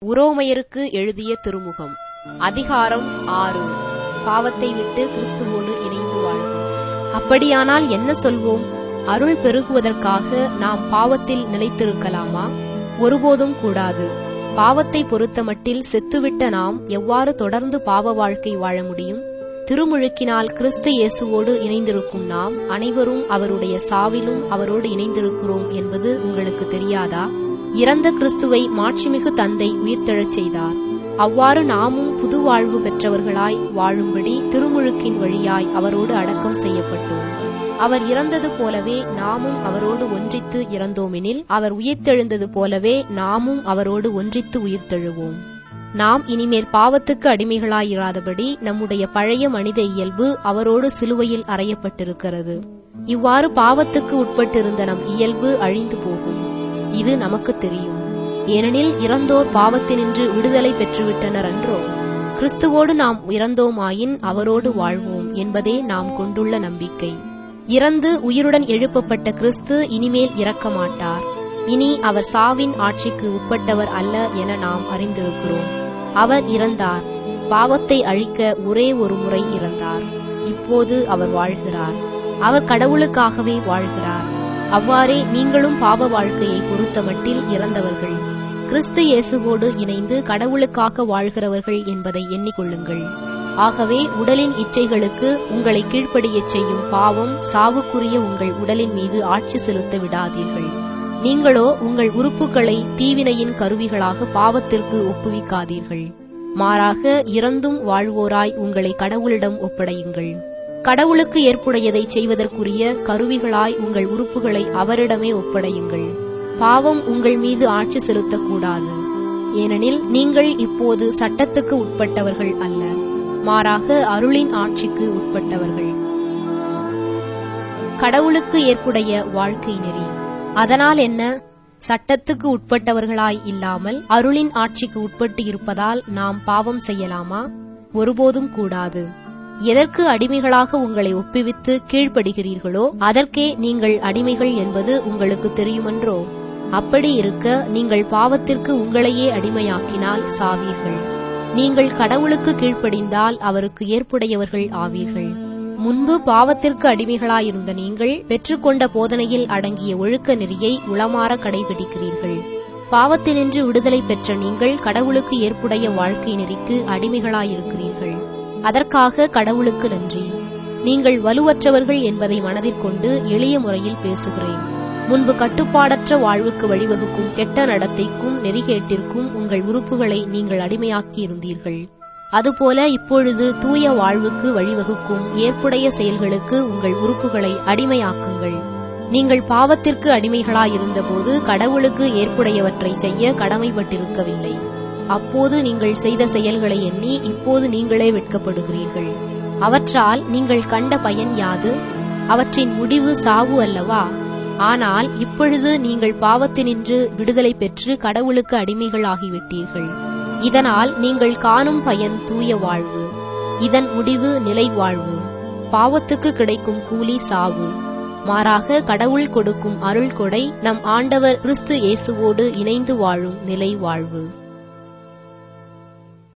உரோமையருக்கு எழுதிய திருமுகம் அதிகாரம் ஆறு பாவத்தை விட்டு கிறிஸ்துவோடு இணைந்து வாழ்வு அப்படியானால் என்ன சொல்வோம் அருள் பெருகுவதற்காக நாம் பாவத்தில் நிலைத்திருக்கலாமா ஒருபோதும் கூடாது பாவத்தை பொறுத்தமட்டில் செத்துவிட்ட நாம் எவ்வாறு தொடர்ந்து பாவ வாழ்க்கை வாழ முடியும் திருமுழுக்கினால் கிறிஸ்து இயேசுவோடு இணைந்திருக்கும் நாம் அனைவரும் அவருடைய சாவிலும் அவரோடு இணைந்திருக்கிறோம் என்பது உங்களுக்கு தெரியாதா இறந்த கிறிஸ்துவை மாட்சிமிகு தந்தை உயிர்த்தெழச் செய்தார் அவ்வாறு நாமும் புது வாழ்வு பெற்றவர்களாய் வாழும்படி திருமுழுக்கின் வழியாய் அவரோடு அடக்கம் செய்யப்பட்டோம் அவர் இறந்தது போலவே நாமும் அவரோடு ஒன்றித்து இறந்தோமெனில் அவர் உயிர்த்தெழுந்தது போலவே நாமும் அவரோடு ஒன்றித்து உயிர்த்தெழுவோம் நாம் இனிமேல் பாவத்துக்கு அடிமைகளாயிராதபடி நம்முடைய பழைய மனித இயல்பு அவரோடு சிலுவையில் அறையப்பட்டிருக்கிறது இவ்வாறு பாவத்துக்கு உட்பட்டிருந்த நம் இயல்பு அழிந்து போகும் இது நமக்கு தெரியும் ஏனெனில் இறந்தோர் பாவத்தினின்று விடுதலை பெற்றுவிட்டனர் அன்றோ கிறிஸ்துவோடு நாம் இறந்தோமாயின் அவரோடு வாழ்வோம் என்பதே நாம் கொண்டுள்ள நம்பிக்கை இறந்து உயிருடன் எழுப்பப்பட்ட கிறிஸ்து இனிமேல் இறக்க மாட்டார் இனி அவர் சாவின் ஆட்சிக்கு உட்பட்டவர் அல்ல என நாம் அறிந்திருக்கிறோம் அவர் இறந்தார் பாவத்தை அழிக்க ஒரே ஒரு முறை இறந்தார் இப்போது அவர் வாழ்கிறார் அவர் கடவுளுக்காகவே வாழ்கிறார் அவ்வாறே நீங்களும் பாவ வாழ்க்கையை பொறுத்தமட்டில் இறந்தவர்கள் கிறிஸ்து இயேசுவோடு இணைந்து கடவுளுக்காக வாழ்கிறவர்கள் என்பதை எண்ணிக்கொள்ளுங்கள் ஆகவே உடலின் இச்சைகளுக்கு உங்களை கீழ்ப்படியச் செய்யும் பாவம் சாவுக்குரிய உங்கள் உடலின் மீது ஆட்சி செலுத்த விடாதீர்கள் நீங்களோ உங்கள் உறுப்புகளை தீவினையின் கருவிகளாக பாவத்திற்கு ஒப்புவிக்காதீர்கள் மாறாக இறந்தும் வாழ்வோராய் உங்களை கடவுளிடம் ஒப்படையுங்கள் கடவுளுக்கு ஏற்புடையதை செய்வதற்குரிய கருவிகளாய் உங்கள் உறுப்புகளை அவரிடமே ஒப்படையுங்கள் பாவம் உங்கள் மீது ஆட்சி செலுத்தக்கூடாது ஏனெனில் நீங்கள் இப்போது சட்டத்துக்கு உட்பட்டவர்கள் அல்ல மாறாக அருளின் ஆட்சிக்கு உட்பட்டவர்கள் கடவுளுக்கு ஏற்புடைய வாழ்க்கை நெறி அதனால் என்ன சட்டத்துக்கு உட்பட்டவர்களாய் இல்லாமல் அருளின் ஆட்சிக்கு உட்பட்டு இருப்பதால் நாம் பாவம் செய்யலாமா ஒருபோதும் கூடாது எதற்கு அடிமைகளாக உங்களை ஒப்புவித்து கீழ்ப்படுகிறீர்களோ அதற்கே நீங்கள் அடிமைகள் என்பது உங்களுக்கு தெரியுமன்றோ அப்படி இருக்க நீங்கள் பாவத்திற்கு உங்களையே அடிமையாக்கினால் சாவீர்கள் நீங்கள் கடவுளுக்கு கீழ்ப்படிந்தால் அவருக்கு ஏற்புடையவர்கள் ஆவீர்கள் முன்பு பாவத்திற்கு அடிமைகளாயிருந்த நீங்கள் பெற்றுக்கொண்ட போதனையில் அடங்கிய ஒழுக்க நெறியை உளமாற கடைபிடிக்கிறீர்கள் பாவத்தினின்று விடுதலை பெற்ற நீங்கள் கடவுளுக்கு ஏற்புடைய வாழ்க்கை நெறிக்கு அடிமைகளாயிருக்கிறீர்கள் அதற்காக கடவுளுக்கு நன்றி நீங்கள் வலுவற்றவர்கள் என்பதை மனதிற்கொண்டு எளிய முறையில் பேசுகிறேன் முன்பு கட்டுப்பாடற்ற வாழ்வுக்கு வழிவகுக்கும் கெட்ட நடத்தைக்கும் நெறிகேட்டிற்கும் உங்கள் உறுப்புகளை நீங்கள் அடிமையாக்கி இருந்தீர்கள் அதுபோல இப்பொழுது தூய வாழ்வுக்கு வழிவகுக்கும் ஏற்புடைய செயல்களுக்கு உங்கள் உறுப்புகளை அடிமையாக்குங்கள் நீங்கள் பாவத்திற்கு அடிமைகளாயிருந்தபோது கடவுளுக்கு ஏற்புடையவற்றை செய்ய கடமைப்பட்டிருக்கவில்லை அப்போது நீங்கள் செய்த செயல்களை எண்ணி இப்போது நீங்களே வெட்கப்படுகிறீர்கள் அவற்றால் நீங்கள் கண்ட பயன் யாது அவற்றின் முடிவு சாவு அல்லவா ஆனால் இப்பொழுது நீங்கள் பாவத்தினின்று விடுதலை பெற்று கடவுளுக்கு அடிமைகள் ஆகிவிட்டீர்கள் இதனால் நீங்கள் காணும் பயன் தூய வாழ்வு இதன் முடிவு நிலை வாழ்வு பாவத்துக்கு கிடைக்கும் கூலி சாவு மாறாக கடவுள் கொடுக்கும் அருள் கொடை நம் ஆண்டவர் கிறிஸ்து இயேசுவோடு இணைந்து வாழும் நிலை வாழ்வு